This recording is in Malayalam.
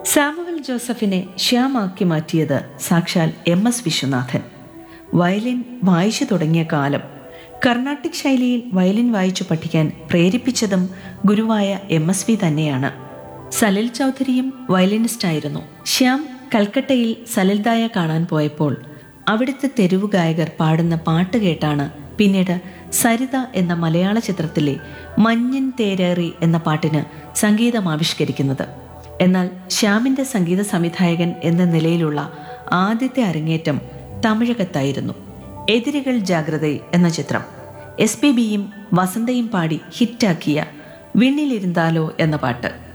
സാമുവൽ ജോസഫിനെ ശ്യാമാക്കി മാറ്റിയത് സാക്ഷാൽ എം എസ് വിശ്വനാഥൻ വയലിൻ വായിച്ചു തുടങ്ങിയ കാലം കർണാട്ടിക് ശൈലിയിൽ വയലിൻ വായിച്ചു പഠിക്കാൻ പ്രേരിപ്പിച്ചതും ഗുരുവായ എം എസ് വി തന്നെയാണ് സലിൽ ചൗധരിയും വയലിനിസ്റ്റായിരുന്നു ശ്യാം കൽക്കട്ടയിൽ സലിൽദായ കാണാൻ പോയപ്പോൾ അവിടുത്തെ തെരുവു ഗായകർ പാടുന്ന പാട്ട് കേട്ടാണ് പിന്നീട് സരിത എന്ന മലയാള ചിത്രത്തിലെ മഞ്ഞിൻ തേരേറി എന്ന പാട്ടിന് സംഗീതം ആവിഷ്കരിക്കുന്നത് എന്നാൽ ശ്യാമിന്റെ സംഗീത സംവിധായകൻ എന്ന നിലയിലുള്ള ആദ്യത്തെ അരങ്ങേറ്റം തമിഴകത്തായിരുന്നു എതിരുകൾ ജാഗ്രത എന്ന ചിത്രം എസ് പി ബിയും വസന്തയും പാടി ഹിറ്റാക്കിയ വിണ്ണിലിരുന്നാലോ എന്ന പാട്ട്